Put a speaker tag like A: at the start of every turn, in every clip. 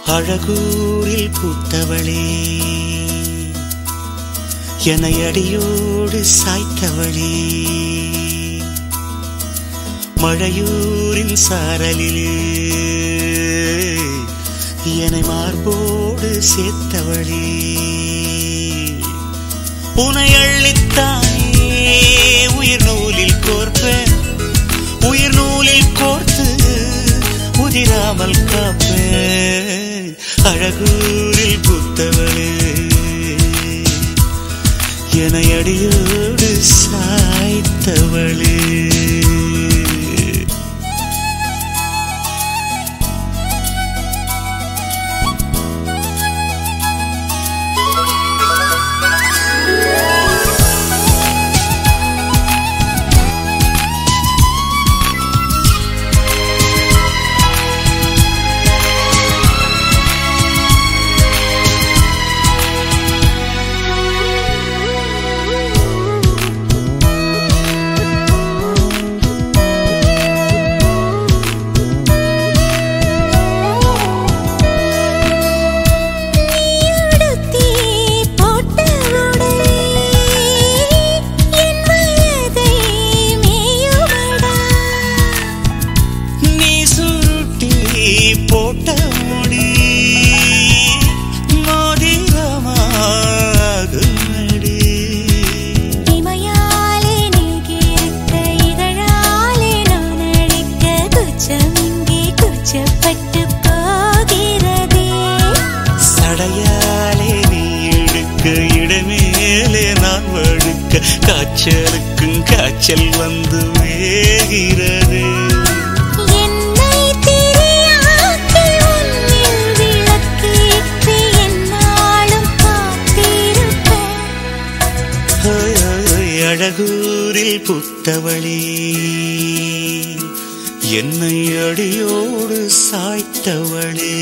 A: அழகூரில் பூத்தவளே என்னை அடியோடு சாய்த்தவளே மழையூரின் சாரலிலே என்னை மார்போடு சேர்த்தவளே உனை அள்ளித்தானே உயிர் நூலில் கோர்ப்பேன் உயிர் நூலில் கோர்த்து உதிராமல் காப்பேன் அழகூரில் புத்தவளே என அடியோடு சாய்த்தவளே
B: நீயுடுத்தி போட்ட உடை என் வயதை மேயுமடா
A: நீ சுருட்டி போட்ட முடி மோதிரமாகுமடி
B: இமையாலே நீகிருக்க இதழாலே நான் அழைக்க குச்சம் இங்கே குச்சப்பட்டு போகிறதே
A: சடையாலே நீ எடுக்க இடமேலே நான் வழுக்க காய்ச்சலுக்கும் காய்ச்சல் வந்து வேகிறது
B: என்னை திரியாக்கி உன்னில் விளக்கேற்றி என்னாலும் காத்திருப்பேன்
A: ஓய், ஓய், ஓய், அழகூரில் புத்தவளே என்னை அடியோடு சாய்த்தவளே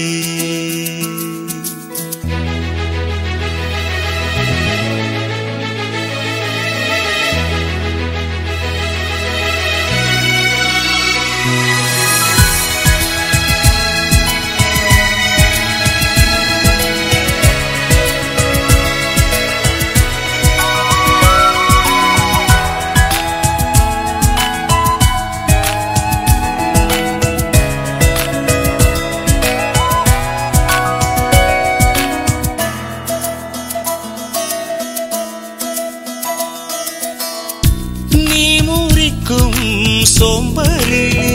A: நீ முறிக்கும் சோம்பரிலே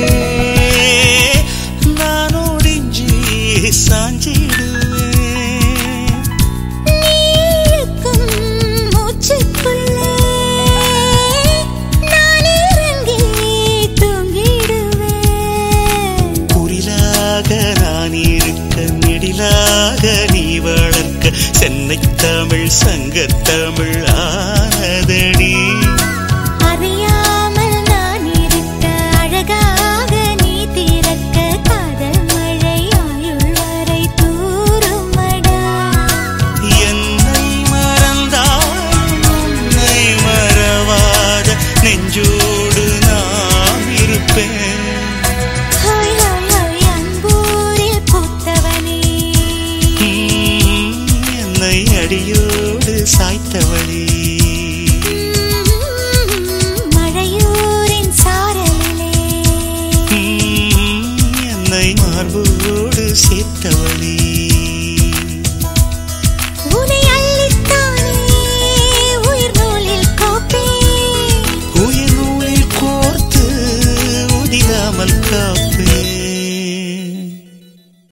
A: நான் ஒடிஞ்சி சாஞ்சிடுவேன்
B: நீக்கும் மூச்சுக்குள்ளே நான் இறங்கி தூங்கிடுவேன்
A: குரிலாக நான் இருக்க நெடிலாக நீ வளர்க்க சென்னை தமிழ் சங்கத்தமிழ் ஆனதடி
B: அறியாமல் நான் இருக்க அழகாக நீ திறக்க காதல் மழை ஆயுள் வரை தூருமடா
A: என்னை மறந்தால் உன்னை மறவாத நெஞ்சோடு நான் இருப்பேன்
B: ஹோய் ஹோய் ஹோய் அன்பூரில் பூத்தவனே
A: உம், என்னை அடியோடு சாய்த்தவளே
B: மழையூரின் சாரலிலே
A: உம், என்னை மார்போடு சேர்த்தவளே
B: உனை அள்ளித்தானே உயிர் நூலில் கோப்பேன்
A: உயிர் நூலில் கோர்த்து உதிராமல் காப்பே